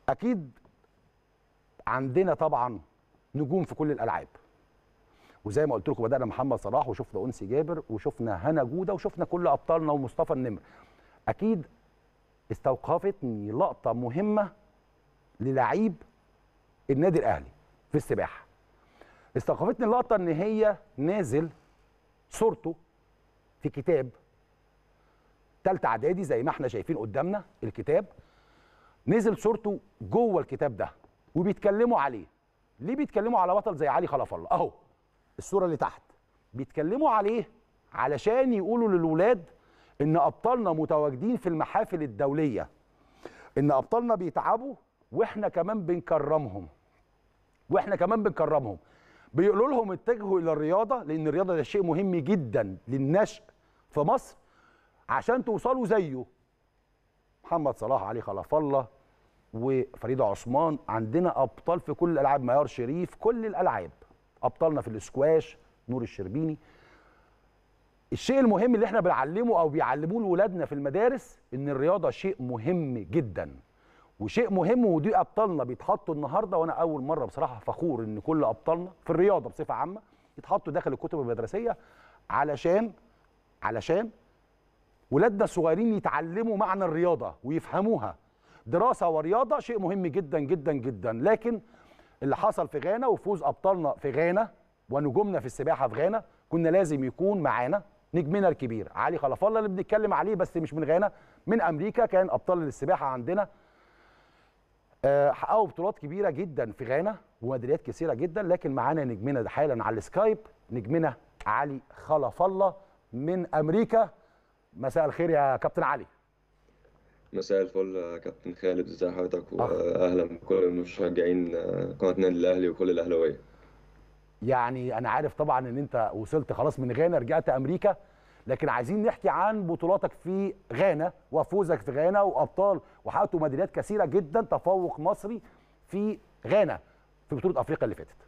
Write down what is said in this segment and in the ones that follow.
اكيد عندنا طبعا نجوم في كل الالعاب وزي ما قلت لكم بدانا محمد صلاح وشفنا انسي جابر وشفنا هنا جوده وشفنا كل ابطالنا ومصطفى النمر اكيد استوقفتني لقطه مهمه للعيب النادي الاهلي في السباحه استوقفتني اللقطه ان هي نازل صورته في كتاب تالتة اعدادي زي ما احنا شايفين قدامنا الكتاب نزل صورته جوه الكتاب ده وبيتكلموا عليه ليه بيتكلموا على بطل زي علي خلف الله اهو الصوره اللي تحت بيتكلموا عليه علشان يقولوا للولاد ان ابطالنا متواجدين في المحافل الدوليه ان ابطالنا بيتعبوا واحنا كمان بنكرمهم واحنا كمان بنكرمهم بيقولوا لهم اتجهوا الى الرياضه لان الرياضه ده شيء مهم جدا للنشء في مصر عشان توصلوا زيه محمد صلاح علي خلف الله وفريده عثمان عندنا ابطال في كل الالعاب ميار شريف كل الالعاب ابطالنا في الاسكواش نور الشربيني الشيء المهم اللي احنا بنعلمه او بيعلموه لاولادنا في المدارس ان الرياضه شيء مهم جدا وشيء مهم ودي ابطالنا بيتحطوا النهارده وانا اول مره بصراحه فخور ان كل ابطالنا في الرياضه بصفه عامه يتحطوا داخل الكتب المدرسيه علشان علشان ولادنا الصغيرين يتعلموا معنى الرياضه ويفهموها دراسه ورياضه شيء مهم جدا جدا جدا لكن اللي حصل في غانا وفوز ابطالنا في غانا ونجومنا في السباحه في غانا كنا لازم يكون معانا نجمنا الكبير علي خلف الله اللي بنتكلم عليه بس مش من غانا من امريكا كان ابطال السباحه عندنا آه، حققوا بطولات كبيره جدا في غانا وميداليات كثيره جدا لكن معانا نجمنا ده حالا على السكايب نجمنا علي خلف الله من امريكا مساء الخير يا كابتن علي مساء الفل يا كابتن خالد ازي حضرتك واهلا بكل المشجعين قناه النادي الاهلي وكل الاهلاويه يعني انا عارف طبعا ان انت وصلت خلاص من غانا رجعت امريكا لكن عايزين نحكي عن بطولاتك في غانا وفوزك في غانا وابطال وحققتوا ميداليات كثيره جدا تفوق مصري في غانا في بطوله افريقيا اللي فاتت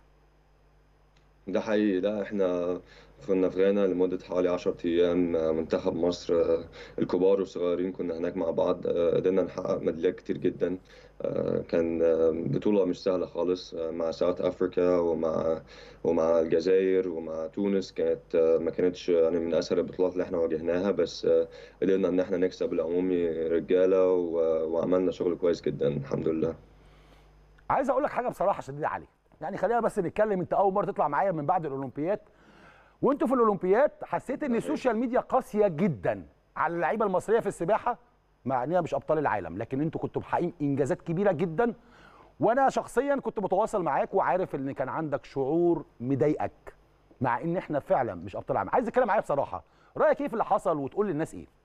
ده حقيقي ده احنا كنا في غانا لمدة حوالي 10 أيام منتخب مصر الكبار والصغيرين كنا هناك مع بعض قدرنا نحقق ميداليات كتير جدا كان بطولة مش سهلة خالص مع ساوث أفريكا ومع ومع الجزائر ومع تونس كانت ما كانتش يعني من أسهل البطولات اللي احنا واجهناها بس قدرنا إن احنا نكسب العمومي رجالة وعملنا شغل كويس جدا الحمد لله عايز أقول لك حاجة بصراحة شديدة عليك يعني خلينا بس نتكلم انت اول مره تطلع معايا من بعد الاولمبياد وانتوا في الاولمبياد حسيت ان السوشيال ميديا قاسيه جدا على اللعيبه المصريه في السباحه مع انها مش ابطال العالم لكن انتوا كنتوا محققين انجازات كبيره جدا وانا شخصيا كنت متواصل معاك وعارف ان كان عندك شعور مضايقك مع ان احنا فعلا مش ابطال العالم عايز تتكلم معايا بصراحه رايك ايه في اللي حصل وتقول للناس ايه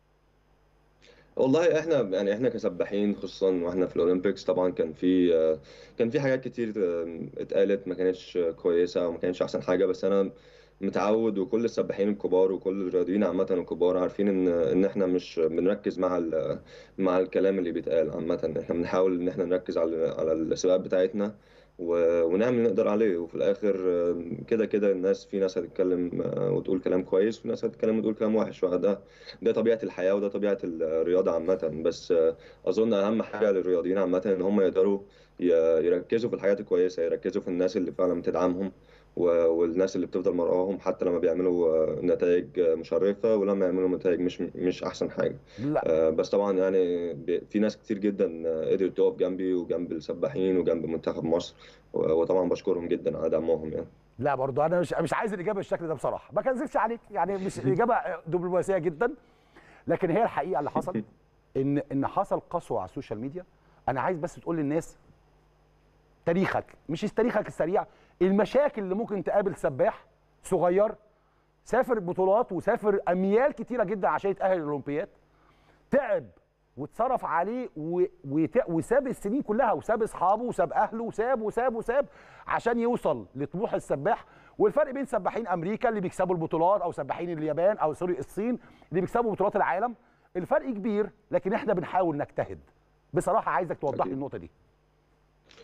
والله احنا يعني احنا كسباحين خصوصا واحنا في الاولمبيكس طبعا كان في كان في حاجات كتير اتقالت ما كانتش كويسه وما كانتش احسن حاجه بس انا متعود وكل السباحين الكبار وكل الرياضيين عامه الكبار عارفين ان ان احنا مش بنركز مع مع الكلام اللي بيتقال عامه احنا بنحاول ان احنا نركز على على السباقات بتاعتنا ونعمل اللي نقدر عليه وفي الاخر كده كده الناس في ناس هتتكلم وتقول كلام كويس وفي ناس هتتكلم وتقول كلام وحش وده ده طبيعه الحياه وده طبيعه الرياضه عامه بس اظن اهم حاجه للرياضيين عامه ان هم يقدروا يركزوا في الحاجات الكويسه يركزوا في الناس اللي فعلا بتدعمهم والناس اللي بتفضل مراهم حتى لما بيعملوا نتائج مشرفه ولما يعملوا نتائج مش مش احسن حاجه لا. بس طبعا يعني في ناس كتير جدا قدرت تقف جنبي وجنب السباحين وجنب منتخب مصر وطبعا بشكرهم جدا على دعمهم يعني لا برضو انا مش مش عايز الاجابه بالشكل ده بصراحه ما كذبش عليك يعني مش الاجابه دبلوماسيه جدا لكن هي الحقيقه اللي حصل ان ان حصل قسوه على السوشيال ميديا انا عايز بس تقول للناس تاريخك مش تاريخك السريع المشاكل اللي ممكن تقابل سباح صغير سافر بطولات وسافر اميال كتيره جدا عشان يتاهل الاولمبياد تعب واتصرف عليه و... وت... وساب السنين كلها وساب اصحابه وساب اهله وساب وساب وساب عشان يوصل لطموح السباح والفرق بين سباحين امريكا اللي بيكسبوا البطولات او سباحين اليابان او سوري الصين اللي بيكسبوا بطولات العالم الفرق كبير لكن احنا بنحاول نجتهد بصراحه عايزك توضح لي النقطه دي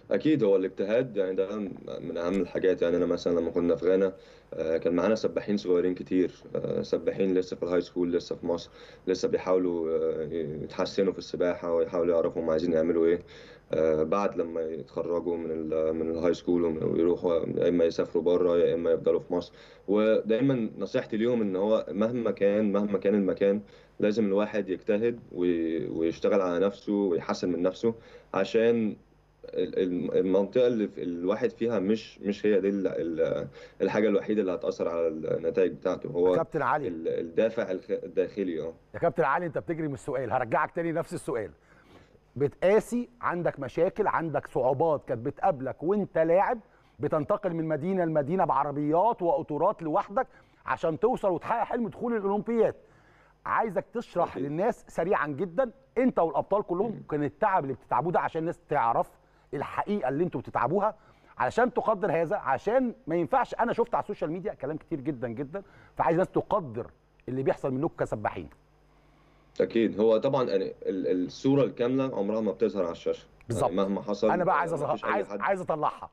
اكيد هو الاجتهاد يعني ده من اهم الحاجات يعني انا مثلا لما كنا في غانا آه، كان معانا سباحين صغيرين كتير آه، سباحين لسه في الهاي سكول لسه في مصر لسه بيحاولوا آه، يتحسنوا في السباحة ويحاولوا يعرفوا هم عايزين يعملوا ايه آه، بعد لما يتخرجوا من ال من الهاي سكول ويروحوا يا اما يسافروا بره يا اما يفضلوا في مصر ودايما نصيحتي ليهم ان هو مهما كان مهما كان المكان لازم الواحد يجتهد وي- ويشتغل على نفسه ويحسن من نفسه عشان ال- ال- المنطقة اللي في- الواحد فيها مش مش هي دي ال- ال- الحاجة الوحيدة اللي هتأثر على النتائج بتاعته يا هو كابتن علي ال- الدافع الخ- الداخلي اه يا كابتن علي انت بتجري من السؤال هرجعك تاني نفس السؤال بتقاسي عندك مشاكل عندك صعوبات كانت بتقابلك وانت لاعب بتنتقل من مدينه لمدينه بعربيات وقطورات لوحدك عشان توصل وتحقق حلم دخول الاولمبياد عايزك تشرح أكيد. للناس سريعا جدا انت والابطال كلهم كان التعب اللي بتتعبوه ده عشان الناس تعرف الحقيقه اللي انتوا بتتعبوها علشان تقدر هذا عشان ما ينفعش انا شفت على السوشيال ميديا كلام كتير جدا جدا فعايز الناس تقدر اللي بيحصل منكم كسباحين أكيد هو طبعا يعني ال- الصورة الكاملة عمرها ما بتظهر على الشاشة بالظبط. يعني مهما حصل انا بقى عايز ما أظهر فيش أي عايز حد عايز اطلعها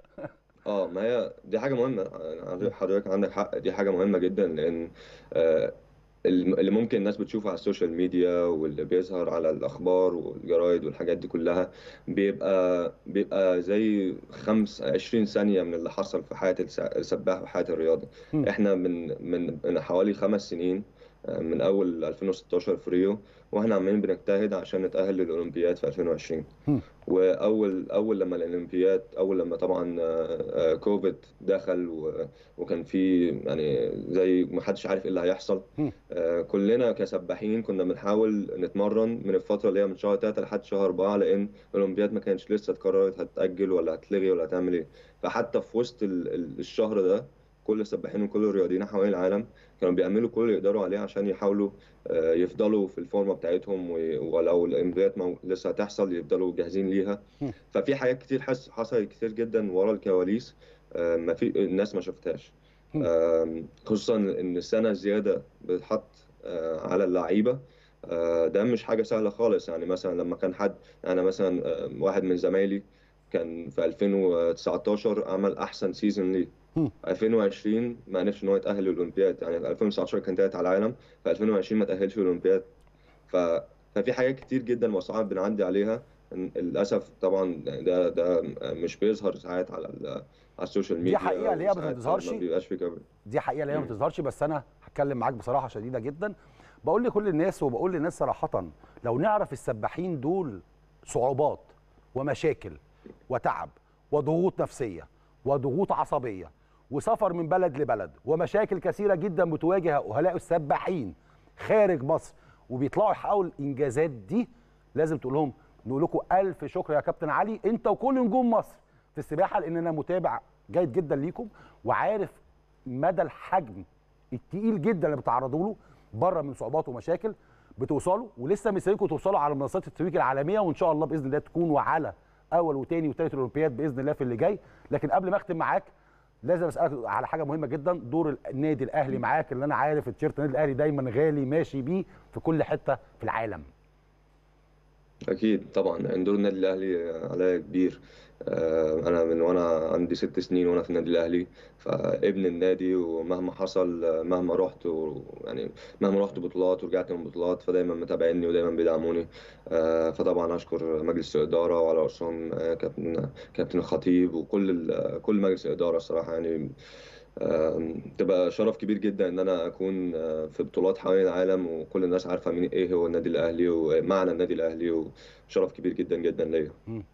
اه ما هي دي حاجة مهمة يعني حضرتك عندك حق دي حاجة مهمة جدا لأن آه، الم- اللي ممكن الناس بتشوفه على السوشيال ميديا واللي بيظهر على الأخبار والجرايد والحاجات دي كلها بيبقى بيبقى زي خمس عشرين ثانية من اللي حصل في حياة الس- السباح وحياة الرياضة مم. احنا من من من حوالي خمس سنين آه، من أول 2016 في ريو واحنا عمالين بنجتهد عشان نتأهل للأولمبياد في 2020 مم. واول اول لما الاولمبياد اول لما طبعا آه، آه، كوفيد دخل و- وكان في يعني زي ما حدش عارف ايه اللي هيحصل مم. آه، كلنا كسباحين كنا بنحاول نتمرن من الفتره اللي هي من شهر 3 لحد شهر 4 لان الاولمبياد ما كانش لسه اتقررت هتتاجل ولا هتلغي ولا هتعمل ايه فحتى في وسط ال- ال- الشهر ده كل السباحين وكل الرياضيين حوالين العالم كانوا بيعملوا كل اللي يقدروا عليه عشان يحاولوا آه، يفضلوا في الفورمه بتاعتهم و- ولو الاولمبياد مو- لسه هتحصل يفضلوا جاهزين ليها مم. ففي حاجات كتير حس حصلت كتير جدا ورا الكواليس آه، ما في الناس ما شفتهاش مم. آم، خصوصا ان السنه زياده بتتحط آه، على اللعيبه آه، ده مش حاجه سهله خالص يعني مثلا لما كان حد انا مثلا آه، واحد من زمايلي كان في 2019 عمل احسن سيزون ليه مم. 2020 ما عرفش ان هو يتاهل للاولمبياد يعني 2019 كان تالت على العالم في 2020 ما تاهلش للاولمبياد ف... ففي حاجات كتير جدا وصعاب بنعدي عليها إن- للاسف طبعا يعني ده ده مش بيظهر ساعات على ال... على السوشيال ميديا حقيقة اللي هي ما وساعات بتظهرش. ما بيبقاش في كفر دي حقيقه اللي هي ما مم. بتظهرش بس انا هتكلم معاك بصراحه شديده جدا بقول لكل الناس وبقول للناس صراحه لو نعرف السباحين دول صعوبات ومشاكل وتعب وضغوط نفسيه وضغوط عصبيه وسفر من بلد لبلد ومشاكل كثيره جدا بتواجه هؤلاء السباحين خارج مصر وبيطلعوا يحققوا الانجازات دي لازم تقول لهم نقول لكم الف شكر يا كابتن علي انت وكل نجوم مصر في السباحه لان انا متابع جيد جدا ليكم وعارف مدى الحجم التقيل جدا اللي بتعرضوا له بره من صعوبات ومشاكل بتوصلوا ولسه مستنيكم توصلوا على منصات التتويج العالميه وان شاء الله باذن الله تكونوا على اول وثاني وثالث الاولمبياد باذن الله في اللي جاي لكن قبل ما اختم معاك لازم اسالك على حاجه مهمه جدا دور النادي الاهلي معاك اللي انا عارف التيشيرت النادي الاهلي دايما غالي ماشي بيه في كل حته في العالم اكيد طبعا يعني دور النادي الاهلي عليا كبير آه، انا من وانا عندي ست سنين وانا في النادي الاهلي فابن النادي ومهما حصل آه، مهما رحت و- يعني مهما رحت بطولات ورجعت من بطولات فدايما متابعيني ودايما بيدعموني آه، فطبعا اشكر مجلس الاداره وعلى راسهم آه، كابتن كابتن الخطيب وكل ال- كل مجلس الاداره الصراحه يعني آم، تبقى شرف كبير جدا ان انا اكون آه، في بطولات حوالين العالم وكل الناس عارفه مين ايه هو النادي الاهلي ومعنى النادي الاهلي وشرف كبير جدا جدا ليا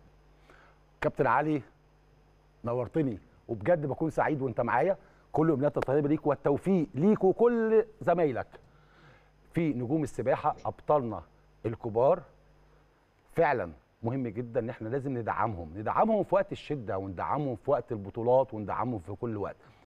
كابتن علي نورتني وبجد بكون سعيد وانت معايا كل امنيات الطيبه ليك والتوفيق ليك وكل زمايلك في نجوم السباحه ابطالنا الكبار فعلا مهم جدا ان احنا لازم ندعمهم ندعمهم في وقت الشده وندعمهم في وقت البطولات وندعمهم في كل وقت